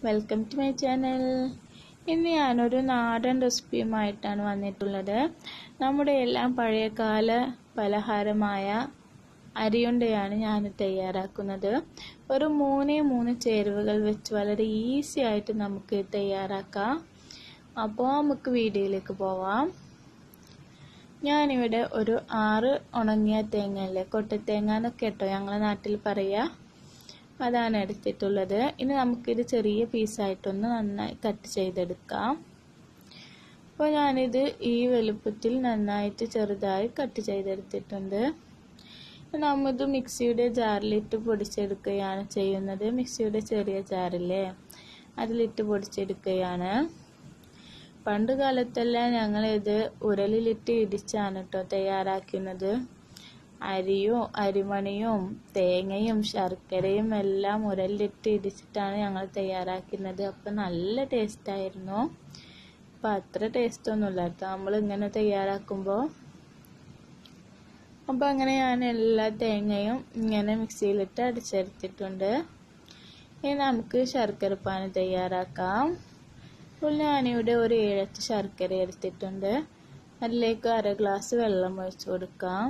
welcome to my channel ഇന്ന് ഞാനൊരു നാടൻ റെസിപ്പിയുമായിട്ടാണ് വന്നിട്ടുള്ളത് നമ്മുടെ എല്ലാം പഴയകാല പലഹാരമായ അരിയുണ്ടയാണ് ഞാൻ തയ്യാറാക്കുന്നത് ഒരു മൂന്നേ മൂന്ന് ചേരുവകൾ വെച്ച് വളരെ ഈസി ആയിട്ട് നമുക്ക് തയ്യാറാക്കാം അപ്പോൾ നമുക്ക് വീഡിയോയിലേക്ക് പോവാം ഞാനിവിടെ ഒരു ആറ് ഉണങ്ങിയ തേങ്ങ അല്ലേ കൊട്ടത്തേങ്ങ എന്നൊക്കെ കേട്ടോ ഞങ്ങളെ നാട്ടിൽ പറയുക അതാണ് എടുത്തിട്ടുള്ളത് ഇനി നമുക്കിത് ചെറിയ പീസായിട്ടൊന്ന് നന്നായി കട്ട് ചെയ്തെടുക്കാം അപ്പോൾ ഞാനിത് ഈ വലുപ്പത്തിൽ നന്നായിട്ട് ചെറുതായി കട്ട് ചെയ്തെടുത്തിട്ടുണ്ട് നമ്മിത് മിക്സിയുടെ ജാറിലിട്ട് പൊടിച്ചെടുക്കുകയാണ് ചെയ്യുന്നത് മിക്സിയുടെ ചെറിയ ജാറില്ലേ അതിലിട്ട് പൊടിച്ചെടുക്കുകയാണ് പണ്ട് കാലത്തെല്ലാം ഞങ്ങളിത് ഉരലിലിട്ട് ഇടിച്ചാണ് കേട്ടോ തയ്യാറാക്കുന്നത് അരിയും അരിമണിയും തേങ്ങയും ശർക്കരയും എല്ലാം ഉരലിലിട്ട് ഇടിച്ചിട്ടാണ് ഞങ്ങൾ തയ്യാറാക്കുന്നത് അപ്പം നല്ല ടേസ്റ്റായിരുന്നു അപ്പം അത്ര ടേസ്റ്റൊന്നുമില്ല കേട്ടോ നമ്മൾ ഇങ്ങനെ തയ്യാറാക്കുമ്പോൾ അപ്പോൾ അങ്ങനെ ഞാൻ എല്ലാ തേങ്ങയും ഇങ്ങനെ മിക്സിയിലിട്ട് അടിച്ചെടുത്തിട്ടുണ്ട് ഇനി നമുക്ക് ശർക്കരപ്പാനി തയ്യാറാക്കാം അപ്പോൾ ഞാനിവിടെ ഒരു ഏഴത്ത് ശർക്കര എടുത്തിട്ടുണ്ട് അതിലേക്ക് അര ഗ്ലാസ് വെള്ളം ഒഴിച്ചു കൊടുക്കാം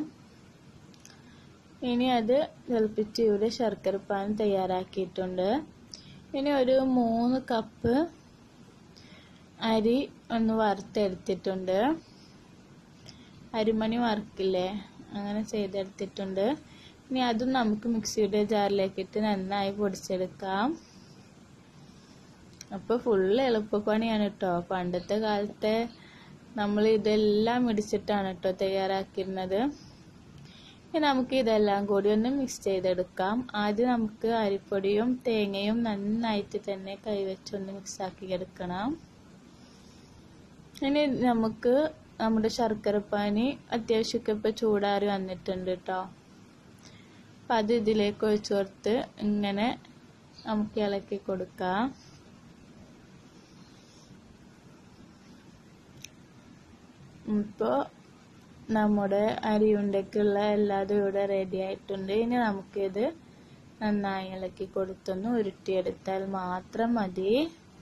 ഇനി അത് തിളപ്പിച്ച് ഇവിടെ ശർക്കരപ്പാൻ തയ്യാറാക്കിയിട്ടുണ്ട് ഇനി ഒരു മൂന്ന് കപ്പ് അരി ഒന്ന് വറുത്തെടുത്തിട്ടുണ്ട് അരിമണി വറുക്കില്ലേ അങ്ങനെ ചെയ്തെടുത്തിട്ടുണ്ട് ഇനി അതും നമുക്ക് മിക്സിയുടെ ജാറിലേക്കിട്ട് നന്നായി പൊടിച്ചെടുക്കാം അപ്പോൾ ഫുള്ള് എളുപ്പപ്പണിയാണ് കേട്ടോ പണ്ടത്തെ കാലത്തെ നമ്മൾ ഇതെല്ലാം ഇടിച്ചിട്ടാണ് കേട്ടോ തയ്യാറാക്കിയിരുന്നത് ഇനി നമുക്ക് ഇതെല്ലാം കൂടി ഒന്ന് മിക്സ് ചെയ്തെടുക്കാം ആദ്യം നമുക്ക് അരിപ്പൊടിയും തേങ്ങയും നന്നായിട്ട് തന്നെ കൈവച്ചൊന്ന് മിക്സാക്കി എടുക്കണം ഇനി നമുക്ക് നമ്മുടെ ശർക്കരപ്പാനി അത്യാവശ്യമൊക്കെ ഇപ്പോൾ ചൂടാറി വന്നിട്ടുണ്ട് കേട്ടോ അപ്പം അത് ഇതിലേക്ക് ഒഴിച്ചു കൊടുത്ത് ഇങ്ങനെ നമുക്ക് ഇളക്കി കൊടുക്കാം ഇപ്പോൾ നമ്മുടെ അരിയുണ്ടയ്ക്കുള്ള എല്ലാതും ഇവിടെ റെഡി ആയിട്ടുണ്ട് ഇനി നമുക്കിത് നന്നായി ഇളക്കി കൊടുത്തൊന്ന് ഉരുട്ടിയെടുത്താൽ മാത്രം മതി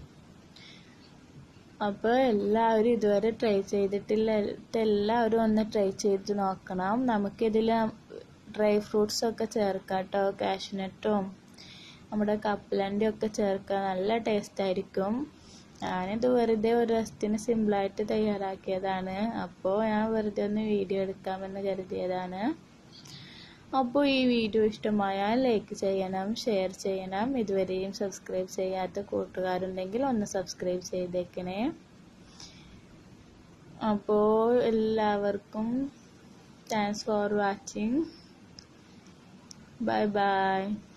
അപ്പോൾ എല്ലാവരും ഇതുവരെ ട്രൈ ചെയ്തിട്ടില്ല എല്ലാവരും ഒന്ന് ട്രൈ ചെയ്ത് നോക്കണം നമുക്കിതിൽ ഡ്രൈ ഫ്രൂട്ട്സ് ഒക്കെ ചേർക്കാം കേട്ടോ കാഷ്നട്ടും നമ്മുടെ കപ്പലണ്ടി ഒക്കെ ചേർക്കാൻ നല്ല ടേസ്റ്റ് ആയിരിക്കും ഞാനിത് വെറുതെ ഒരു രസത്തിന് സിമ്പിളായിട്ട് തയ്യാറാക്കിയതാണ് അപ്പോൾ ഞാൻ വെറുതെ ഒന്ന് വീഡിയോ എടുക്കാമെന്ന് കരുതിയതാണ് അപ്പോൾ ഈ വീഡിയോ ഇഷ്ടമായാൽ ലൈക്ക് ചെയ്യണം ഷെയർ ചെയ്യണം ഇതുവരെയും സബ്സ്ക്രൈബ് ചെയ്യാത്ത കൂട്ടുകാരുണ്ടെങ്കിൽ ഒന്ന് സബ്സ്ക്രൈബ് ചെയ്തേക്കണേ അപ്പോൾ എല്ലാവർക്കും thanks for watching bye by